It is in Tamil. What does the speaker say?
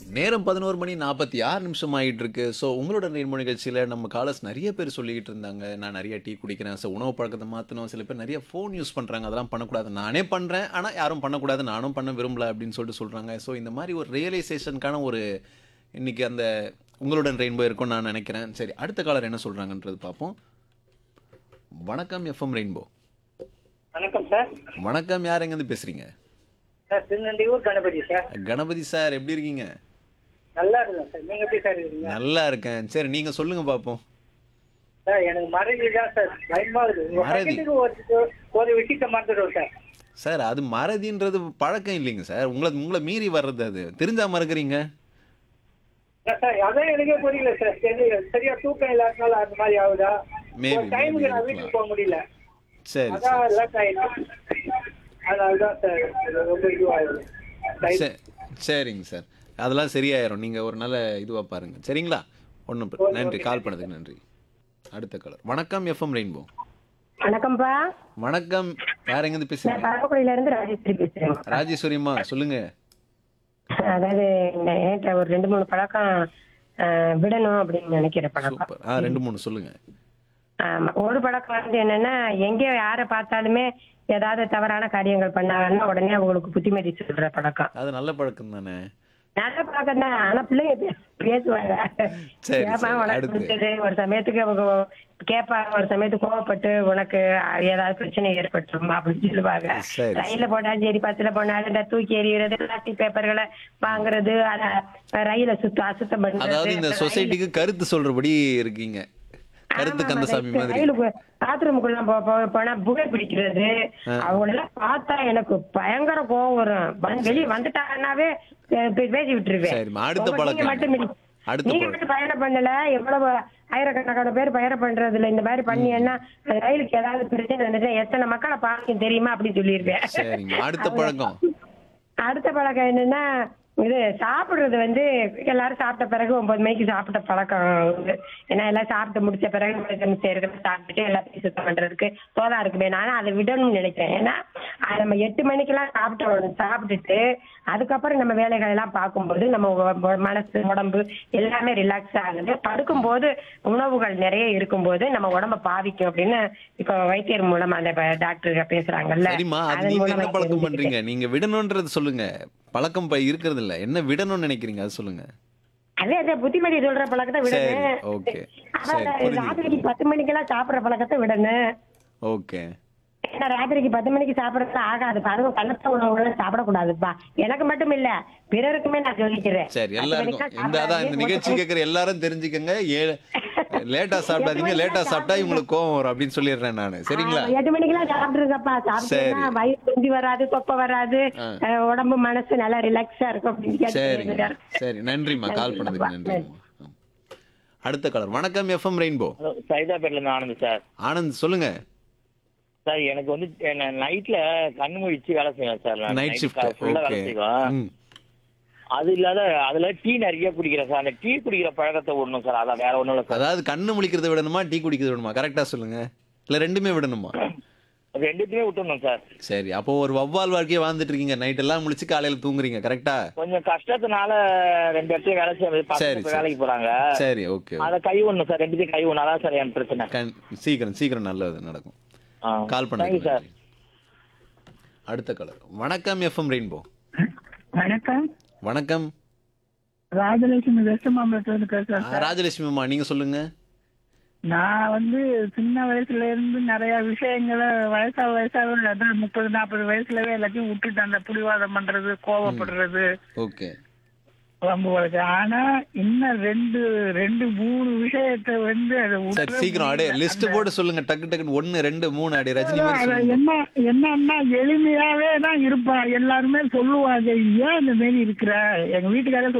நேரம் பதினோரு மணி நாற்பத்தி ஆறு நிமிஷம் ஆகிட்டு இருக்கு ஸோ உங்களோட நேர்மொழி நிகழ்ச்சியில் நம்ம காலர்ஸ் நிறைய பேர் சொல்லிக்கிட்டு இருந்தாங்க நான் நிறைய டீ குடிக்கிறேன் ஸோ உணவு பழக்கத்தை மாற்றணும் சில பேர் நிறைய ஃபோன் யூஸ் பண்ணுறாங்க அதெல்லாம் பண்ணக்கூடாது நானே பண்ணுறேன் ஆனால் யாரும் பண்ணக்கூடாது நானும் பண்ண விரும்பல அப்படின்னு சொல்லிட்டு சொல்கிறாங்க ஸோ இந்த மாதிரி ஒரு ரியலைசேஷனுக்கான ஒரு இன்னைக்கு அந்த உங்களுடன் ரெயின்போ இருக்கும்னு நான் நினைக்கிறேன் சரி அடுத்த காலர் என்ன சொல்கிறாங்கன்றது பார்ப்போம் வணக்கம் எஃப்எம் ரெயின்போ வணக்கம் சார் வணக்கம் யார் எங்கேருந்து பேசுகிறீங்க sir Thirunelvelur Ganapathi sir Ganapathi sir எப்படி இருக்கீங்க நல்லா இருக்கேன் சார் நீங்க எப்படி சார் இருக்கீங்க நல்லா இருக்கேன் சரி நீங்கள் சொல்லுங்கள் பார்ப்போம் சார் எனக்கு மறதி தான் சார் பயமாகுது ஒரு மறதி? செகண்டுக்கு ஒரு ஒரு விஷயத்த மறந்துடுவோம் சார் சார் அது மறதின்றது பழக்கம் இல்லைங்க சார் உங்களை உங்களை மீறி வர்றது அது தெரிஞ்சா மறக்கிறீங்க சார், சார் அதான் எனக்கே புரியல சார் சரி சரியா தூக்கம் இல்லாதனால அந்த மாதிரி ஆகுதா Maybe, ஒரு டைமுக்கு maybe நான் இருக்கலாம். வீட்டுக்கு போக முடியல சரி அதான் லேட் ஆயிடுச்சு அதனாலதான் சார் இது ரொம்ப இதுவாகுது சரி சரிங்க சார் அதெல்லாம் சரியாயிரும் நீங்கள் ஒரு நல்ல இதுவாக பாருங்க சரிங்களா ஒன்றும் நன்றி கால் பண்ணதுக்கு நன்றி அடுத்த கலர் வணக்கம் எஃப்எம் ரெயின்போ வணக்கம்ப்பா வணக்கம் யார் எங்கேருந்து நான் பேசுறீங்க பரமக்குடியில இருந்து ராஜேஸ்வரி பேசுறேன் ராஜேஸ்வரிம்மா சொல்லுங்க அதாவது இந்த என்கிட்ட ஒரு ரெண்டு மூணு பழக்கம் ஆஹ், விடணும் அப்படின்னு நினைக்கிற பழக்கம் சூப்பர் ஆ ரெண்டு மூணு சொல்லுங்க ஆமா ஒரு பழக்கம் வந்து என்னன்னா எங்க யாரை பார்த்தாலுமே ஏதாவது தவறான காரியங்கள் பண்ணாங்கன்னா உடனே அவங்களுக்கு புத்திமதி சொல்ற பழக்கம் அது நல்ல பழக்கம் தானே நல்ல பழக்கம் தான் ஆனா பிள்ளைங்க பே- பேசுவாங்க சரி, ஏம்மா சரி, உனக்கு அடுத்து. பிடிச்சது ஒரு சமயத்துக்கு அவங்க கேட்பாங்க ஒரு சமயத்துக்கு கோவப்பட்டு உனக்கு ஏதாவது பிரச்சனை ஏற்பட்டுருமா அப்படின்னு சொல்லுவாங்க சரி, ரயில்ல போனாலும் சரி பஸ்ல போனாலும் இந்த தூக்கி எறிகிறது பிளாஸ்டிக் பேப்பர்களை வாங்குறது அத ரயில சுத்தம் அசுத்தம் அதாவது இந்த பண்றது சொசைட்டிக்கு கருத்து சொல்றபடி இருக்கீங்க கருத்து கந்தசாமி மாதிரி ரயிலுக்கு பாத்ரூமுக்குள்ள போ- போ- போனா புகை பிடிக்கிறது அவங்களெல்லாம் பார்த்தா எனக்கு பயங்கர கோவம் வரும் வந்து வெளியே வந்துட்டாங்கன்னாவே அஹ் பே- பேசி விட்டுருவேன் சரிம்மா, அடுத்த உங்க- நீங்க பழக்கம் மட்டும் என்ன? இல்ல. அடுத்த நீங்க பழக்கம். மட்டும் பயணம் பண்ணல எவ்வளவு ஆயிரக்கணக்கான பேர் பயணம் பண்றது இல்ல இந்த மாதிரி பண்ணீங்கன்னா அந்த ரயிலுக்கு ஏதாவது பிரச்சனை வந்துட்டா எத்தனை மக்களை பார்க்கும் தெரியுமா அப்படி சொல்லிருவேன் சரிங்க அடுத்த பழக்கம் அடுத்த பழக்கம் என்னன்னா இது சாப்பிடுறது வந்து எல்லாரும் சாப்பிட்ட பிறகு ஒன்பது மணிக்கு சாப்பிட்ட பழக்கம் உண்டு. ஏன்னா எல்லாம் சாப்பிட்டு முடிச்ச பிறகு நம்ம செய்யறது சாப்பிட்டுட்டு எல்லாத்தையும் சுத்தம் பண்றதுக்கு சோதா இருக்குமே நானும் அதை விடணும்னு நினைக்கிறேன் ஏன்னா அது நம்ம எட்டு மணிக்கெல்லாம் சாப்பிட்டு சாப்பிட்டுட்டு அதுக்கப்புறம் நம்ம வேலைகள் எல்லாம் பார்க்கும்போது நம்ம உ- உ- மனசு உடம்பு எல்லாமே ரிலாக்ஸ் ஆகுது படுக்கும்போது உணவுகள் நிறைய இருக்கும்போது நம்ம உடம்ப பாதிக்கும் அப்படின்னு இப்போ வைத்தியர் மூலமா அந்த டாக்டர் பேசுறாங்கல்ல சரிம்மா அது அதன் நீங்க மூலமா என்ன பழக்கம் தெரிஞ்சுக்கிட்டேன். பண்றீங்க நீங்க விடணும்ன்றது சொல்லுங்க பழக்கம் இப்ப இருக்கிறது இல்ல என்ன விடணும்னு நினைக்கிறீங்க அது சொல்லுங்க அதே அதே புத்திமதி சொல்ற பழக்கத்தை சரி விடணும் ஓகே அப்புறம் சரி இந்த புரியுது ராத்திரிக்கு பத்து மணிக்கெல்லாம் சாப்பிடுற பழக்கத்தை விடணும் ஓகே ஏன்னா ராத்திரிக்கு பத்து மணிக்கு சாப்பிடறது ஆகாது அதுவும் கலத்த உணவுகளை சாப்பிடக்கூடாதுப்பா எனக்கு மட்டும் இல்ல பிறருக்குமே நான் சொல்லிக்கிறேன் சரி பத்து எல்லாருக்கும் மணிக்கெல்லாம் இந்த அதான் இந்த சாப்பிடாதீங்க. நிகழ்ச்சி கேட்குற எல்லாரும் தெரிஞ்சுக்கங்க ஏழு லேட்டா சாப்பிடாதீங்க லேட்டா சாப்பிட்டா இவங்களுக்கு கோவம் வரும் அப்படின்னு சொல்லிடுறேன் நான் சரிங்களா ஆ, எட்டு மணிக்கெல்லாம் சாப்பிட்டுருக்கப்பா சாப்பிட்டீங்கன்னா சரி. வயிறு கொஞ்சி வராது தொப்பை வராது ஆ. அஹ், உடம்பு மனசு நல்லா ரிலாக்ஸா இருக்கும் அப்படின்னு சரிங்க கேட்டு சரி நன்றிம்மா கால் பண்ணதுக்கு நன்றிம்மா அடுத்த கலர் வணக்கம் எஃப்எம் ரெயின்போ ஹலோ சைதாப்பேட்ல இருந்து ஆனந்த் சார் ஆனந்த் சொல்லுங்க சார் எனக்கு வந்து நைட்ல கண்ணு முழிச்சு வேலை செய்வேன் சார் நான். நைட் Night ஷிஃப்ட் full-ஆ வேலை ஓகே செய்வேன் அது இல்லாத அதுல டீ நிறைய குடிக்கிறேன் சார் அந்த டீ குடிக்கிற பழக்கத்தை விடணும் சார் அதான் வேற ஒண்ணும் இல்ல சார் அதாவது கண்ணு முழிக்கிறத விடணுமா டீ குடிக்கிறத விடணுமா கரெக்டா சொல்லுங்க இல்ல ரெண்டுமே விடணுமா அது ரெண்டுத்தையுமே விட்டுணும் சார் சரி அப்போ ஒரு வவ்வால் வாழ்க்கையை வாழ்ந்துட்டு இருக்கீங்க நைட் எல்லாம் முழிச்சு காலையில தூங்குறீங்க கரெக்டா கொஞ்சம் கஷ்டத்தினால ரெண்டு இடத்துல வேலை செய்ய சரி, பசங்க சரி. வேலைக்கு போறாங்க சரி ஓகே அதை கை விடணும் சார் ரெண்டுத்தையும் கை விடணும் அதான் சார் என் பிரச்சனை கண் சீக்கிரம் சீக்கிரம் நல்லது நடக்கும் ஆ. கால் Thank you, பண்ணுங்க சார் அடுத்த கலர் வணக்கம் எஃப்எம் ரெயின்போ வணக்கம் வணக்கம் ராஜலட்சுமி வெஸ்ட் மாம்பலத்துல இருந்து பேசுறேன் ஆ, ராஜலட்சுமி அம்மா நீங்க சொல்லுங்க நான் வந்து சின்ன வயசுல இருந்து நிறைய விஷயங்களை வயசா வயசாக அதான் முப்பது நாற்பது வயசுலவே எல்லாத்தையும் விட்டுட்டு அந்த புடிவாதம் பண்றது கோவப்படுறது ஓகே வம்பு வழக்கு ஆனா இன்னும் ரெண்டு ரெண்டு மூணு விஷயத்தை வந்து அதை சரி விட்டுற சீக்கிரம் அடே முடியல. லிஸ்ட் போட்டு சொல்லுங்க டக்கு டக்குன்னு ஒன்னு ரெண்டு மூணு அடி ரஜினி மாதிரி அது சொல்லுங்க என்ன என்னன்னா எளிமையாவே தான் இருப்பா எல்லாருமே சொல்லுவாங்க ஏன் இந்த மாரி இருக்கிற எங்க வீட்டுக்காரே